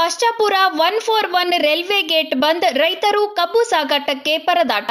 ಪಶ್ಚಾಪುರ one four one railway gate ಬಂದ್ ರೈತರು ಕಬ್ಬು ಸಾಗಾಟಕ್ಕೆ ಪರದಾಟ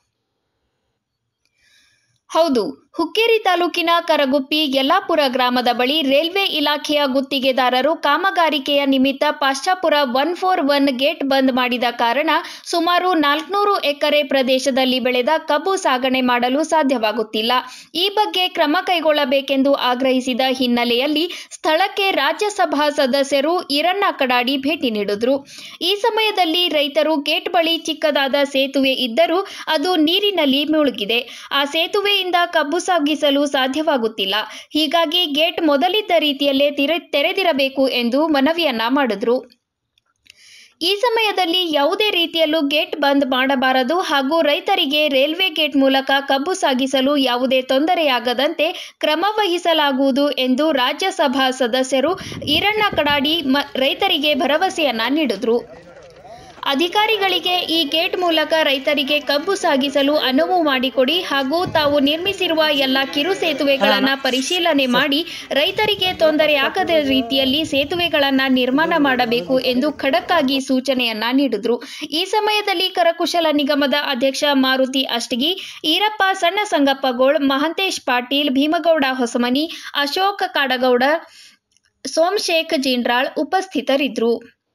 ಹೌದು ಹುಕ್ಕೇರಿ ತಾಲೂಕಿನ ಕರಗುಪ್ಪಿ ಯಲ್ಲಾಪುರ ಗ್ರಾಮದ ಬಳಿ ರೈಲ್ವೆ ಇಲಾಖೆಯ ಗುತ್ತಿಗೆದಾರರು ಕಾಮಗಾರಿಕೆಯ ನಿಮಿತ್ತ Pashchapur one four one gate ಬಂದ್ ಮಾಡಿದ ಕಾರಣ ಸುಮಾರು ನಾಲ್ಕುನೂರು ಎಕರೆ ಪ್ರದೇಶದಲ್ಲಿ ಬೆಳೆದ ಕಬ್ಬು ಸಾಗಣೆ ಮಾಡಲು ಸಾಧ್ಯವಾಗುತ್ತಿಲ್ಲ ಈ ಬಗ್ಗೆ ಕ್ರಮ ಕೈಗೊಳ್ಳಬೇಕೆಂದು ಆಗ್ರಹಿಸಿದ ಹಿನ್ನೆಲೆಯಲ್ಲಿ ಸ್ಥಳಕ್ಕೆ ರಾಜ್ಯಸಭಾ ಸದಸ್ಯರು ಈರಣ್ಣ ಕಡಾಡಿ ಭೇಟಿ ನೀಡಿದ್ರು ಈ ಸಮಯದಲ್ಲಿ ರೈತರು ಗೇಟ್ ಬಳಿ ಚಿಕ್ಕದಾದ ಸೇತುವೆ ಇದ್ದರೂ ಅದು ನೀರಿನಲ್ಲಿ ಮುಳುಗಿದೆ ಆ ಸೇತುವೆಯಿಂದ ಕಬ್ಬು ಸಾಗಿಸಲು ಸಾಧ್ಯವಾಗುತ್ತಿಲ್ಲ ಹೀಗಾಗಿ ಗೇಟ್ ಮೊದಲಿದ್ದ ರೀತಿಯಲ್ಲೇ ತಿರೆ- ತೆರೆದಿರಬೇಕು ಎಂದು ಮನವಿಯನ್ನ ಮಾಡಿದ್ರು ಈ ಸಮಯದಲ್ಲಿ ಯಾವುದೇ ರೀತಿಯಲ್ಲೂ ಗೇಟ್ ಬಂದ್ ಮಾಡಬಾರದು ಹಾಗೂ ರೈತರಿಗೆ ರೈಲ್ವೆ ಗೇಟ್ ಮೂಲಕ ಕಬ್ಬು ಸಾಗಿಸಲು ಯಾವುದೇ ತೊಂದರೆಯಾಗದಂತೆ ಕ್ರಮ ವಹಿಸಲಾಗುವುದು ಎಂದು ರಾಜ್ಯಸಭಾ ಸದಸ್ಯರು ಈರಣ್ಣ ಕಡಾಡಿ ಮ- ರೈತರಿಗೆ ಭರವಸೆಯನ್ನ ನೀಡಿದ್ರು ಅಧಿಕಾರಿಗಳಿಗೆ ಈ ಗೇಟ್ ಮೂಲಕ ರೈತರಿಗೆ ಕಬ್ಬು ಸಾಗಿಸಲು ಅನುವು ಮಾಡಿಕೊಡಿ ಹಾಗೂ ತಾವು ನಿರ್ಮಿಸಿರುವ ಎಲ್ಲ ಕಿರು ಸೇತುವೆಗಳನ್ನು ಪರಿಶೀಲನೆ ಮಾಡಿ ರೈತರಿಗೆ ತೊಂದರೆ ಆಗದ ರೀತಿಯಲ್ಲಿ ಸೇತುವೆಗಳನ್ನು ನಿರ್ಮಾಣ ಮಾಡಬೇಕು ಎಂದು ಖಡಕ್ ಆಗಿ ಸೂಚನೆಯನ್ನ ನೀಡಿದ್ರು ಈ ಸಮಯದಲ್ಲಿ ಕರಕುಶಲ ನಿಗಮದ ಅಧ್ಯಕ್ಷ ಮಾರುತಿ ಅಷ್ಟಗಿ ಈರಪ್ಪ ಸಣ್ಣ ಸಂಗಪ್ಪಗೋಳ್ ಮಹಂತೇಶ್ ಪಾಟೀಲ್ ಭೀಮಗೌಡ ಹೊಸಮನಿ ಅಶೋಕ್ ಕಾಡಗೌಡ ಸೋಮಶೇಖ್ ಜಿಂಡ್ರಾಳ್ ಉಪಸ್ಥಿತರಿದ್ದರು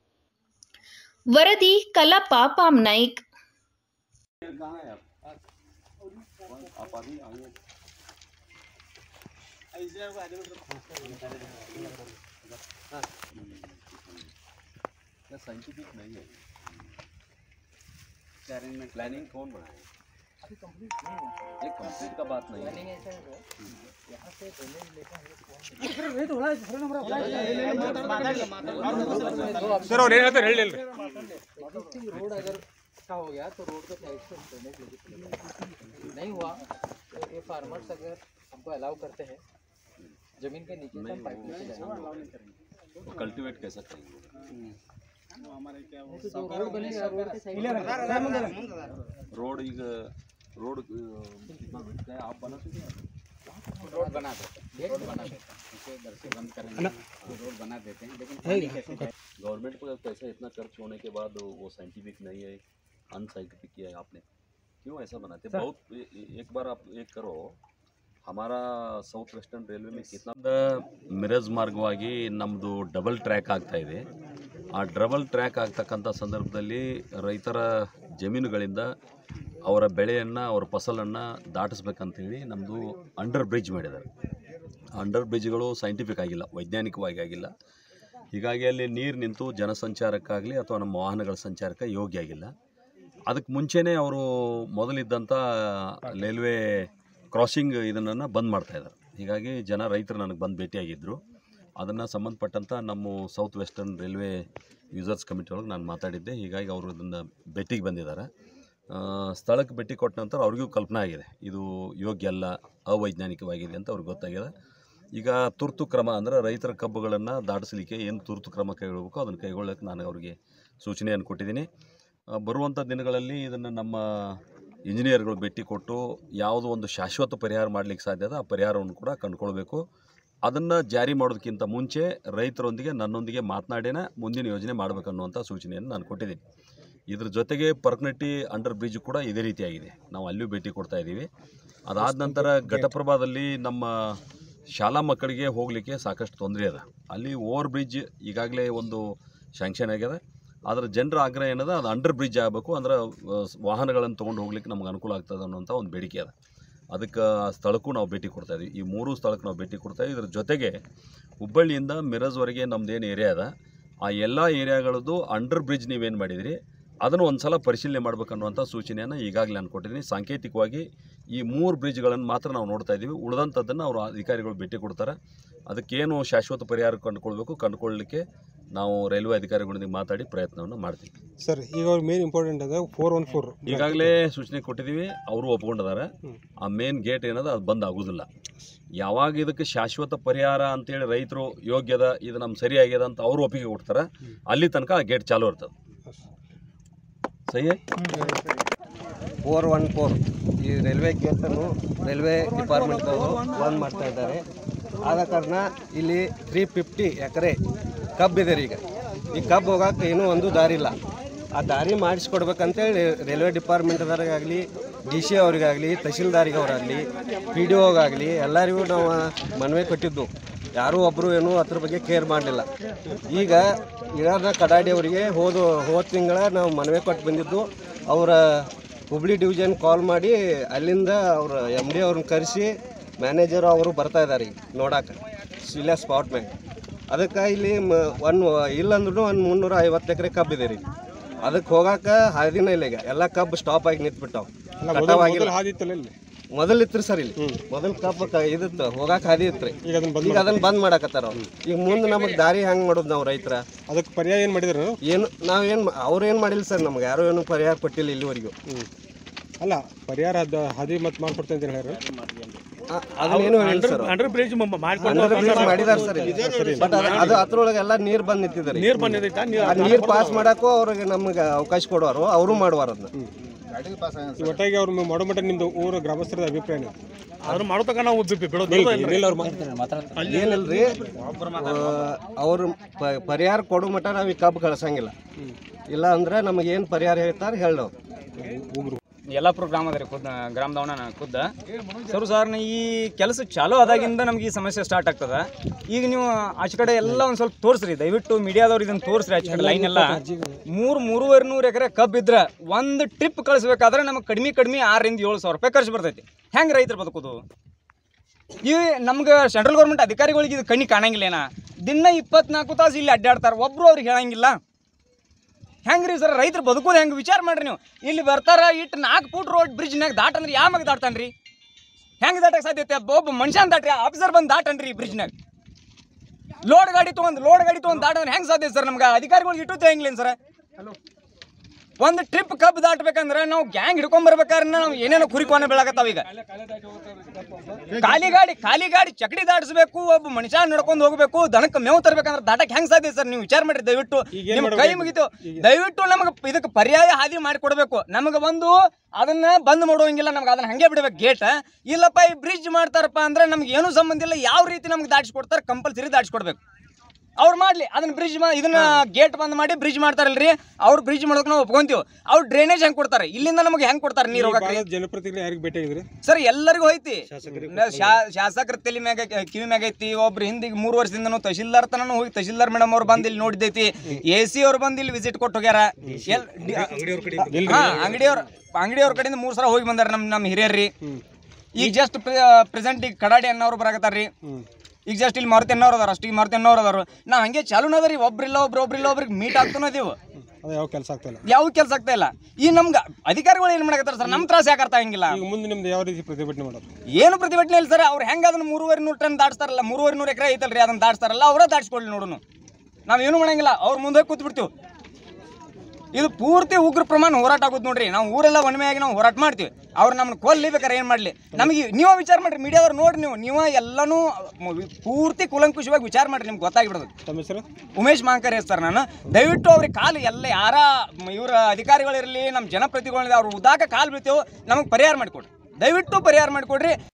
ವರದಿ ಕಲ್ಲಪ್ಪ ಪಾಮ್ನಾಯ್ಕ್ क्या साइंटिफिक नहीं है क्या अरेंजमेंट प्लानिंग कौन बनाए अभी कंप्लीट नहीं है ये कंप्लीट का बात नहीं है ಸರ್ ಅವ್ರು ಏನು ಹೇಳ್ತಾರೆ ಹೇಳಿ ಹೇಳ್ರಿ रोड अगर अच्छा हो गया तो रोड के साइड से ड्रेनेज लगी थी। नहीं हुआ तो ये फार्मर्स अगर हमको अलाउ करते हैं जमीन के नीचे से हम पाइप लेके जाएंगे तो कल्टीवेट कैसा करेंगे नहीं तो जो रोड बनेगा रोड के साइड रोड ಈಗ रोड कितना बिकता है आप बना सकते हैं रोड बना देते हैं गेट बना देते हैं उसे इधर से बंद करेंगे रोड बना देते हैं लेकिन पानी कैसे जाए? गवर्नमेंट को पैसा इतना खर्च होने के बाद वो साइंटिफिक नहीं है अनसाइंटिफिक किया है आपने क्यों ऐसा बनाते बहुत ए- ए- एक बार आप एक करो ಹಮಾರಾ ಸೌತ್ ವೆಸ್ಟರ್ನ್ ರೈಲ್ವೆ ಮೇ ಕಿತ್ನಾ ಮಿರಜ್ ಮಾರ್ಗವಾಗಿ ನಮ್ಮದು ಡಬಲ್ ಟ್ರ್ಯಾಕ್ ಆಗ್ತಾ ಇದೆ ಆ ಡಬಲ್ ಟ್ರ್ಯಾಕ್ ಆಗ್ತಕ್ಕಂಥ ಸಂದರ್ಭದಲ್ಲಿ ರೈತರ ಜಮೀನುಗಳಿಂದ ಅವರ ಬೆಳೆಯನ್ನು ಅವರ ಫಸಲನ್ನು ದಾಟಿಸ್ಬೇಕಂತೇಳಿ ನಮ್ಮದು ಅಂಡರ್ ಬ್ರಿಡ್ಜ್ ಮಾಡಿದ್ದಾರೆ ಅಂಡರ್ ಬ್ರಿಡ್ಜ್ಗಳು ಸೈಂಟಿಫಿಕ್ ಆಗಿಲ್ಲ ವೈಜ್ಞಾನಿಕವಾಗಿ ಆಗಿಲ್ಲ ಹೀಗಾಗಿ ಅಲ್ಲಿ ನೀರು ನಿಂತು ಜನಸಂಚಾರಕ್ಕಾಗಲಿ ಅಥವಾ ನಮ್ಮ ವಾಹನಗಳ ಸಂಚಾರಕ್ಕೆ ಯೋಗ್ಯ ಆಗಿಲ್ಲ ಅದಕ್ಕೆ ಮುಂಚೆನೇ ಅವರು ಮೊದಲಿದ್ದಂಥ ರೈಲ್ವೆ ಕ್ರಾಸಿಂಗ್ ಇದನ್ನು ಬಂದ್ ಮಾಡ್ತಾ ಇದ್ದಾರೆ ಹೀಗಾಗಿ ಜನ ರೈತರು ನನಗೆ ಬಂದು ಭೇಟಿಯಾಗಿದ್ದರು ಅದನ್ನು ಸಂಬಂಧಪಟ್ಟಂಥ ನಮ್ಮ South Western Railway users committee ಒಳಗೆ ನಾನು ಮಾತಾಡಿದ್ದೆ ಹೀಗಾಗಿ ಅವರು ಇದನ್ನು ಭೇಟಿಗೆ ಬಂದಿದ್ದಾರೆ ಆ, ಸ್ಥಳಕ್ಕೆ ಭೇಟಿ ಕೊಟ್ಟ ನಂತರ ಅವ್ರಿಗೂ ಕಲ್ಪನೆ ಆಗಿದೆ ಇದು ಯೋಗ್ಯ ಅಲ್ಲ ಅವೈಜ್ಞಾನಿಕವಾಗಿದೆ ಅಂತ ಅವ್ರಿಗೆ ಗೊತ್ತಾಗಿದೆ ಈಗ ತುರ್ತು ಕ್ರಮ ಅಂದರೆ ರೈತರ ಕಬ್ಬುಗಳನ್ನು ದಾಟಿಸಲಿಕ್ಕೆ ಏನು ತುರ್ತು ಕ್ರಮ ಕೈಗೊಳ್ಳಬೇಕು ಅದನ್ನು ಕೈಗೊಳ್ಳೋಕ್ಕೆ ನಾನು ಅವರಿಗೆ ಸೂಚನೆಯನ್ನು ಕೊಟ್ಟಿದ್ದೀನಿ ಆ, ಬರುವಂಥ ದಿನಗಳಲ್ಲಿ ಇದನ್ನು ನಮ್ಮ ಇಂಜಿನಿಯರ್ಗಳು ಭೇಟಿ ಕೊಟ್ಟು ಯಾವುದೋ ಒಂದು ಶಾಶ್ವತ ಪರಿಹಾರ ಮಾಡಲಿಕ್ಕೆ ಸಾಧ್ಯ ಇದೆ ಆ ಪರಿಹಾರವನ್ನು ಕೂಡ ಕಂಡುಕೊಳ್ಬೇಕು ಅದನ್ನು ಜಾರಿ ಮಾಡೋದಕ್ಕಿಂತ ಮುಂಚೆ ರೈತರೊಂದಿಗೆ ನನ್ನೊಂದಿಗೆ ಮಾತನಾಡಿನೇ ಮುಂದಿನ ಯೋಜನೆ ಮಾಡಬೇಕನ್ನುವಂಥ ಸೂಚನೆಯನ್ನು ನಾನು ಕೊಟ್ಟಿದ್ದೀನಿ ಇದ್ರ ಜೊತೆಗೆ ಪರ್ಕನಟ್ಟಿ ಅಂಡರ್ ಬ್ರಿಡ್ಜ್ ಕೂಡ ಇದೇ ರೀತಿಯಾಗಿದೆ ನಾವು ಅಲ್ಲಿಯೂ ಭೇಟಿ ಕೊಡ್ತಾ ಇದ್ದೀವಿ ಅದಾದ ನಂತರ ಘಟಪ್ರಭಾದಲ್ಲಿ ನಮ್ಮ ಶಾಲಾ ಮಕ್ಕಳಿಗೆ ಹೋಗಲಿಕ್ಕೆ ಸಾಕಷ್ಟು ತೊಂದರೆ ಅದ ಅಲ್ಲಿ ಓವರ್ ಬ್ರಿಡ್ಜ್ ಈಗಾಗಲೇ ಒಂದು ಶಾಂಕ್ಷನ್ ಆಗ್ಯದ ಆದರೆ ಜನರ ಆಗ್ರಹ ಏನದ ಅದು ಅಂಡರ್ ಬ್ರಿಡ್ಜ್ ಆಗಬೇಕು ಅಂದ್ರೆ ಆ, ವಾಹನಗಳನ್ನು ತೊಗೊಂಡು ಹೋಗ್ಲಿಕ್ಕೆ ನಮ್ಗೆ ಅನುಕೂಲ ಆಗ್ತದೆ ಅನ್ನೋಂಥ ಒಂದು ಬೇಡಿಕೆ ಅದ ಅದಕ್ಕೆ ಆ ಸ್ಥಳಕ್ಕೂ ನಾವು ಭೇಟಿ ಕೊಡ್ತಾ ಇದ್ದೀವಿ ಈ ಮೂರು ಸ್ಥಳಕ್ಕೆ ನಾವು ಭೇಟಿ ಕೊಡ್ತಾ ಇದ್ದೀವಿ ಇದ್ರ ಜೊತೆಗೆ ಹುಬ್ಬಳ್ಳಿಯಿಂದ ಮಿರಜ್ವರೆಗೆ ನಮ್ದೇನು ಏರಿಯಾ ಅದ ಆ ಎಲ್ಲ ಏರಿಯಾಗಳದ್ದು ಅಂಡರ್ ಬ್ರಿಡ್ಜ್ ನೀವೇನು ಮಾಡಿದಿರಿ ಅದನ್ನು ಒಂದು ಸಲ ಪರಿಶೀಲನೆ ಮಾಡ್ಬೇಕನ್ನುವಂಥ ಸೂಚನೆಯನ್ನು ಈಗಾಗಲೇ ನಾನು ಕೊಟ್ಟಿದ್ದೀನಿ ಸಾಂಕೇತಿಕವಾಗಿ ಈ ಮೂರು ಬ್ರಿಡ್ಜ್ಗಳನ್ನು ಮಾತ್ರ ನಾವು ನೋಡ್ತಾ ಇದ್ದೀವಿ ಉಳಿದಂಥದ್ದನ್ನು ಅವರು ಅಧಿಕಾರಿಗಳು ಭೇಟಿ ಕೊಡ್ತಾರೆ ಅದಕ್ಕೇನು ಶಾಶ್ವತ ಪರಿಹಾರ ಕಂಡುಕೊಳ್ಬೇಕು ಕಂಡುಕೊಳ್ಳಲಿಕ್ಕೆ ನಾವು ರೈಲ್ವೆ ಅಧಿಕಾರಿಗಳೊಂದಿಗೆ ಮಾತಾಡಿ ಪ್ರಯತ್ನವನ್ನು ಮಾಡ್ತೀವಿ ಸರ್ ಈಗ ಅವ್ರು ಮೇನ್ ಇಂಪಾರ್ಟೆಂಟ್ ಅದ ಫೋರ್ ಒನ್ ಫೋರ್ ಈಗಾಗಲೇ ಸೂಚನೆ ಕೊಟ್ಟಿದ್ದೀವಿ ಅವರು ಒಪ್ಕೊಂಡಿದ್ದಾರೆ ಆ ಮೇನ್ ಗೇಟ್ ಏನದ ಅದು ಬಂದ್ ಆಗೋದಿಲ್ಲ ಯಾವಾಗ ಇದಕ್ಕೆ ಶಾಶ್ವತ ಪರಿಹಾರ ಅಂತೇಳಿ ರೈತರು ಯೋಗ್ಯದ ಇದು ನಮ್ಮ ಸರಿಯಾಗ್ಯದ ಅಂತ ಅವರು ಒಪ್ಪಿಗೆ ಕೊಡ್ತಾರೆ ಅಲ್ಲಿ ತನಕ ಆ ಗೇಟ್ ಚಾಲು ಇರ್ತದೆ ಸಹಿ ಫೋರ್ ಒನ್ ಫೋರ್ ಈ ರೈಲ್ವೆ ಗೇಟನ್ನು ರೈಲ್ವೆ ಡಿಪಾರ್ಟ್ಮೆಂಟ್ದವರು ಬಂದ್ ಮಾಡ್ತಾ ಇದ್ದಾರೆ ಆದ ಕಾರಣ ಇಲ್ಲಿ ತ್ರೀ ಫಿಫ್ಟಿ ಎಕರೆ ಕಬ್ಬಿದೆ ರೀ ಈಗ ಈ ಕಬ್ಬು ಹೋಗಕ್ಕೆ ಏನೂ ಒಂದು ದಾರಿ ಇಲ್ಲ ಆ ದಾರಿ ಮಾಡಿಸ್ಕೊಡ್ಬೇಕಂತೇಳಿ ರೈಲ್ವೆ ಡಿಪಾರ್ಟ್ಮೆಂಟ್ದವ್ರಿಗಾಗಲಿ ಡಿ ಸಿ ಅವ್ರಿಗಾಗಲಿ ತಹಶೀಲ್ದಾರಿಗೆ ಅವರಾಗಲಿ ಪಿ ಡಿ ಒಗಾಗಲಿ ಎಲ್ಲರಿಗೂ ನಾವು ಮನವಿ ಕೊಟ್ಟಿದ್ದು ಯಾರೂ ಒಬ್ಬರು ಏನೂ ಅದ್ರ ಬಗ್ಗೆ ಕೇರ್ ಮಾಡಲಿಲ್ಲ ಈಗ ಇಳದ ಕಡಾಡಿ ಅವರಿಗೆ ಹೋದ ಹೋದ ತಿಂಗಳ ನಾವು ಮನವಿ ಕೊಟ್ಟು ಬಂದಿದ್ದು ಅವರ ಹುಬ್ಳಿ ಡಿವಿಷನ್ ಕಾಲ್ ಮಾಡಿ ಅಲ್ಲಿಂದ ಅವ್ರ ಎಮ್ ಡಿ ಅವ್ರನ್ನ ಕರೆಸಿ ಮ್ಯಾನೇಜರ್ ಅವರು ಬರ್ತಾ ಇದ್ದಾರೆ ಈಗ ನೋಡಕ್ಕೆ ಇಲ್ಲೇ ಸ್ಪಾಟ್ ಮ್ಯಾಗ ಅದಕ್ಕೆ ಇಲ್ಲಿ ಮ ಒಂದು ಇಲ್ಲಂದ್ರೂ ಒಂದು ಮುನ್ನೂರ ಐವತ್ತು ಎಕರೆ ಕಬ್ಬಿದೆ ರೀ ಅದಕ್ಕೆ ಹೋಗಾಕ ಹಾದಿನ ಇಲ್ಲ ಈಗ ಎಲ್ಲ ಕಬ್ಬು ಸ್ಟಾಪ್ ಆಗಿ ನಿಂತ್ಬಿಟ್ಟಾವ ಕಟಾವಾಗಿಲ್ಲ ಮೊದಲು ಹಾದಿತ್ತಲ್ಲ ಇಲ್ಲಿ ಮೊದಲು ಇತ್ರಿ ಸರ್ ಇಲ್ಲಿ ಮೊದಲು ಕಬ್ಬು ಕ ಇದಿತ್ತು ಹೋಗಾಕ ಹಾದಿ ಇತ್ರಿ ಈಗ ಅದನ್ನ ಬಂದ್ ಈಗ ಅದನ್ನ ಬಂದ್ ಮಾಡಕತ್ತಾರ ಅವ್ರು ಈಗ ಮುಂದೆ ನಮಗೆ ದಾರಿ ಹೆಂಗ್ ಮಾಡೋದು ನಾವು ರೈತರ ಅದಕ್ಕೆ ಪರ್ಯಾಯ ಏನು ಮಾಡಿದ್ರು ಏನು ನಾವೇನು ಅವ್ರು ಏನು ಮಾಡಿಲ್ಲ ಸರ್ ನಮ್ಗೆ ಯಾರು ಏನು ಪರಿಹಾರ ಕೊಟ್ಟಿಲ್ಲ ಇಲ್ಲಿವರೆಗೂ ಅಲ್ಲ ಪರಿಹಾರ ಅದ ಹಾದಿ ಮತ್ತೆ ಮಾಡ್ಕೊಡ್ತೇನೆ ಅಂತ ಹೇಳಿದ್ರು ಆ, ಅದನ್ನೇನು ಹೇಳಿಲ್ಲ sir under bridge under bridge ಮಾಡಿದಾರೆ ಸರ್ ಬಟ್ ಅದು ಅದ್ರೊಳಗೆ ಎಲ್ಲ ನೀರು ಬಂದು ನಿಂತಿದ್ದಾರೆ ನೀರ್ ಬಂದಿದ್ದೈತಾ ನೀರ್ ಆ ನೀರು ಪಾಸ್ ಮಾಡಕ್ಕೂ ಅವ್ರಿಗೆ ನಮ್ಗೆ ಅವಕಾಶ ಕೊಡುವರು ಅವರು ಮಾಡುವಾರ ಅದನ್ನ ಈ ಒಟ್ಟಾಗಿ ಅವ್ರು ಮಾಡೋ ಮಟ್ಟ ನಿಮ್ದು ಊರು ಗ್ರಾಮಸ್ಥರದ ಅಭಿಪ್ರಾಯ ಏನು? ಅದ್ರ ಮಾಡತಕ್ಕ ನಾವು ಬಿ- ಬಿಡೋದು ಇಲ್ಲ, ಏನಿಲ್ಲ ಅವ್ರು ಮಾ- ಏನಿಲ್ರಿ ಅವರು ಪರಿಹಾರ ಕೊಡೋ ಮಟ್ಟ ನಾವು ಈ ಕಬ್ಬು ಕಳ್ಸಂಗಿಲ್ಲ ಇಲ್ಲ ಅಂದ್ರೆ ನಮಗೆ ಏನು ಪರಿಹಾರ ಹೇಳ್ತಾರೆ ಹೇಳೋ ಯಲ್ಲಾಪುರ ಗ್ರಾಮದ ರೀ ಖುದ್ ಗ್ರಾಮದವನ ನಾನು ಖುದ್ದ ಸರ್ ಸರ್ ಈ ಕೆಲಸ ಚಾಲೂ ಆದಾಗಿಂದ ನಮ್ಗೆ ಈ ಸಮಸ್ಯೆ ಸ್ಟಾರ್ಟ್ ಆಗ್ತದ ಈಗ ನೀವು ಆಚೆ ಕಡೆ ಎಲ್ಲ ಒಂದು ಸ್ವಲ್ಪ ತೋರಿಸ್ರಿ ದಯವಿಟ್ಟು ಮೀಡಿಯಾದವ್ರು ಇದನ್ನ ತೋರಿಸ್ರಿ ಆಚೆ ಕಡೆ ಲೈನ್ ಎಲ್ಲ ಮೂರು ಮೂರುವರೆ ನೂರು ಎಕರೆ ಕಬ್ಬು ಇದ್ರೆ ಒಂದು ಟ್ರಿಪ್ ಕಳಿಸ್ಬೇಕಾದ್ರೆ ನಮಗೆ ಕಡಿಮೆ ಕಡಿಮೆ ಆರರಿಂದ ಏಳು ಸಾವಿರ ರೂಪಾಯಿ ಖರ್ಚು ಬರ್ತೈತಿ ಹೆಂಗೆ ರೈತರು ಬದುಕೋದು ಈ ನಮ್ಗೆ ಸೆಂಟ್ರಲ್ ಗೌರ್ಮೆಂಟ್ ಅಧಿಕಾರಿಗಳಿಗೆ ಇದು ಕಣ್ಣಿ ಕಾಣಂಗಿಲ್ಲ ಏನ ದಿನ ಇಪ್ಪತ್ನಾಲ್ಕು ತಾಸು ಇಲ್ಲಿ ಅಡ್ಡಾಡ್ತಾರೆ ಒಬ್ರು ಅವ್ರಿಗೆ ಹೇಳಂಗಿಲ್ಲ ಹೆಂಗ್ರಿ ಸರ್ ರೈತರು ಬದುಕೋದು ಹೆಂಗೆ ವಿಚಾರ ಮಾಡ್ರಿ ನೀವು ಇಲ್ಲಿ ಬರ್ತಾರ ಇಟ್ಟು ನಾಲ್ಕು ಫೂಟ್ ರೋಡ್ ಬ್ರಿಡ್ಜ್ನಾಗ ದಾಟಂದ್ರೆ ಯಾವಾಗ ದಾಟ್ತಾನ್ರಿ ಹೆಂಗೆ ದಾಟಕ್ಕೆ ಸಾಧ್ಯತೆ ಒಬ್ಬ ಮನುಷ್ಯನ ದಾಟ್ರಿ ಆಫೀಸರ್ ಬಂದು ದಾಟನ್ರಿ ಈ ಬ್ರಿಡ್ಜ್ನಾಗ ಲೋಡ್ ಗಾಡಿ ತೊಗೊಂಡು ಲೋಡ್ ಗಾಡಿ ತೊಗೊಂಡು ದಾಟಂದ್ರೆ ಹೆಂಗೆ ಸಾಧ್ಯ ಸರ್ ನಮ್ಗೆ ಅಧಿಕಾರಿಗಳು ಇಟ್ಟು ತೆಗಿಂಗಿಲ್ಲ ಸರ್ ಒಂದು ಟ್ರಿಪ್ ಕಬ್ಬು ದಾಟ್ಬೇಕಂದ್ರೆ ನಾವು ಗ್ಯಾಂಗ್ ಹಿಡ್ಕೊಂಬರ್ಬೇಕಾದ್ರೆ ನಾವು ಏನೇನೋ ಕುರಿಕೋನ ಬೆಳಕತ್ತಾವ ಈಗ ಖಾಲಿ ಗಾಡಿ ಖಾಲಿ ಗಾಡಿ ಚಕಡಿ ದಾಟಿಸ್ಬೇಕು ಒಬ್ಬ ಮನುಷ್ಯ ನಡ್ಕೊಂಡು ಹೋಗ್ಬೇಕು ದನಕ್ಕೆ ಮೇವು ತರ್ಬೇಕಂದ್ರೆ ದಾಟಕ್ಕೆ ಹೆಂಗ್ ಸಾಧ್ಯ ಸರ್ ನೀವು ವಿಚಾರ ಮಾಡ್ರಿ ದಯವಿಟ್ಟು ನಿಮ್ ಕೈ ಮುಗಿತು ದಯವಿಟ್ಟು ನಮಗೆ ಇದಕ್ಕೆ ಪರ್ಯಾಯ ಹಾದಿ ಮಾಡಿ ಕೊಡಬೇಕು ನಮಗೆ ಬಂದು ಅದನ್ನ ಬಂದ್ ಮಾಡುವಂಗಿಲ್ಲ ನಮ್ಗೆ ಅದನ್ನ ಹಂಗೆ ಬಿಡ್ಬೇಕು ಗೇಟ್ ಇಲ್ಲಪ್ಪ ಈ ಬ್ರಿಡ್ಜ್ ಮಾಡ್ತಾರಪ್ಪ ಅಂದ್ರೆ ನಮ್ಗೆ ಏನೂ ಸಂಬಂಧ ಇಲ್ಲ ಯಾವ ರೀತಿ ನಮ್ಗೆ ದಾಟಿಸ್ಕೊಡ್ತಾರೆ ಕಂಪಲ್ಸರಿ ದಾಟಿಸ್ಕೊಡ್ಬೇಕು ಅವ್ರು ಮಾಡ್ಲಿ ಅದನ್ನ ಬ್ರಿಡ್ಜ್ ಇದನ್ನ ಗೇಟ್ ಬಂದ್ ಮಾಡಿ ಬ್ರಿಡ್ಜ್ ಮಾಡ್ತಾರಲ್ರಿ ಅವ್ರು ಬ್ರಿಡ್ಜ್ ಮಾಡೋಕೆ ನಾವು ಒಪ್ಕೊಂತೀವಿ ಅವ್ರು ಡ್ರೈನೇಜ್ ಹೆಂಗ್ ಕೊಡ್ತಾರೆ ಇಲ್ಲಿಂದ ನಮಗೆ ಹೆಂಗ್ ಕೊಡ್ತಾರೆ ನೀರು ಹೋಗಕ್ಕೆ ಭಾಳ ಜನಪ್ರತಿನಿಧಿ ಯಾರಿಗೆ ಭೇಟಿಯಾಗಿದ್ರಿ ಸರ್ ಎಲ್ಲರಿಗೂ ಐತಿ ಶಾಸಕರ ತಲೆ ಮ್ಯಾಗ ಕಿವಿ ಮ್ಯಾಗ ಐತಿ ಒಬ್ರು ಹಿಂದಿಗೆ ಮೂರು ವರ್ಷದಿಂದನು ತಹಶೀಲ್ದಾರ್ ತನನು ಹೋಗಿ ತಹಶೀಲ್ದಾರ್ ಮೇಡಮ್ ಅವ್ರು ಬಂದು ಇಲ್ಲಿ ನೋಡಿದೈತಿ ಎ ಸಿ ಅವ್ರು ಬಂದು ಇಲ್ಲಿ ವಿಸಿಟ್ ಕೊಟ್ಟು ಹೋಗ್ಯಾರ ಎಲ್ ಹಾ ಅಂಗಡಿಯವ್ರ ಅಂಗಡಿಯವ್ರ ಕಡೆಯಿಂದ ಮೂರು ಸಲ ಹೋಗಿ ಬಂದಾರ ನಮ್ಮ ನಮ್ಮ ಹಿರಿಯರ್ರಿ ಈಗ ಜಸ್ಟ್ ಪ್ರೆಸೆಂಟ್ ಈಗ ಕಡಾಡಿ ಅನ್ನೋರು ಬರಾಕತ್ತಾರ್ರಿ ಈಗ ಜಸ್ಟ್ ಇಲ್ಲಿ ಮಾರುತಿ ಅನ್ನೋರು ಅದಾರ ಅಷ್ಟು ಈಗ ಮಾರುತಿ ಅನ್ನೋರು ಅದಾರು ನಾವು ಹಂಗೆ ಚಾಲೂನ ಅದ ರೀ ಒಬ್ರಿಲ್ಲ ಒಬ್ರು ಒಬ್ರಿಲ್ಲ ಒಬ್ರಿಗೆ ಮೀಟ್ ಆಗ್ತಾನ ಅದೀವು ಅದು ಯಾವ ಕೆಲಸ ಆಗ್ತಾ ಇಲ್ಲ ಯಾವ ಕೆಲಸ ಆಗ್ತಾ ಇಲ್ಲ ಈ ನಮ್ಗೆ ಅಧಿಕಾರಿಗಳು ಏನು ಮಾಡಕತ್ತಾರ ಸರ್ ನಮ್ಮ ತ್ರಾಸ ಯಾಕೆ ಅರ್ಥ ಆಗಂಗಿಲ್ಲ ಈಗ ಮುಂದೆ ನಿಮ್ದು ಯಾವ ರೀತಿ ಪ್ರತಿಭಟನೆ ಮಾಡೋದು ಏನು ಪ್ರತಿಭಟನೆ ಇಲ್ಲ ಸರ್ ಅವ್ರು ಹೆಂಗೆ ಅದನ್ನ ಮೂರುವರೆ ನೂರು ಟನ್ ದಾಟ್ಸ್ತಾರಲ್ಲ ಮೂರುವರೆ ನೂರು ಎಕರೆ ಐತಲ್ರಿ ಅದನ್ನ ದಾಟ್ಸ್ತಾರಲ್ಲ ಅವರೇ ದಾಟ್ಸ್ಕೊಳ್ಳಿ ನೋಡುನು ನಾವು ಏನು ಮಾಡಂಗಿಲ್ಲ ಅವ್ರ ಮುಂದೆ ಕೂತ್ ಬಿಡ್ತೀವಿ ಇದು ಪೂರ್ತಿ ಉಗ್ರ ಪ್ರಮಾಣ ಹೋರಾಟ ಆಗುತ್ತೆ ನೋಡ್ರಿ ನಾವು ಊರೆಲ್ಲ ಒಣಮೆಯಾಗಿ ನಾವು ಹೋರಾಟ ಮಾಡ್ತೀವಿ ಅವ್ರು ನಮ್ಮನ್ನ ಕೊಲ್ಲಿಬೇಕಾರೆ ಏನು ಮಾಡಲಿ ನಮಗೆ ನೀವು ವಿಚಾರ ಮಾಡ್ರಿ ಮೀಡಿಯಾದವ್ರು ನೋಡ್ರಿ ನೀವು ನೀವು ಎಲ್ಲನೂ ಮ- ಪೂರ್ತಿ ಕುಲಂಕುಷವಾಗಿ ವಿಚಾರ ಮಾಡ್ರಿ ನಿಮ್ಗೆ ಗೊತ್ತಾಗಿಬಿಡೋದು ತಮ್ಮ ಹೆಸರು ಉಮೇಶ್ ಮಾಂಕರ್ ಸರ್ ನಾನು ದಯವಿಟ್ಟು ಅವ್ರಿಗೆ ಕಾಲು ಎಲ್ಲ ಯಾರ ಇವರ ಅಧಿಕಾರಿಗಳಿರಲಿ ನಮ್ಮ ಜನಪ್ರತಿನಿಧಿಗಳಿರಲಿ ಅವ್ರು ಉದಾಕ ಕಾಲು ಬೀಳ್ತೇವೆ ನಮಗೆ ಪರಿಹಾರ ಮಾಡಿಕೊಡ್ರಿ ದಯವಿಟ್ಟು ಪರಿಹಾರ ಮಾಡಿಕೊಡ್ರಿ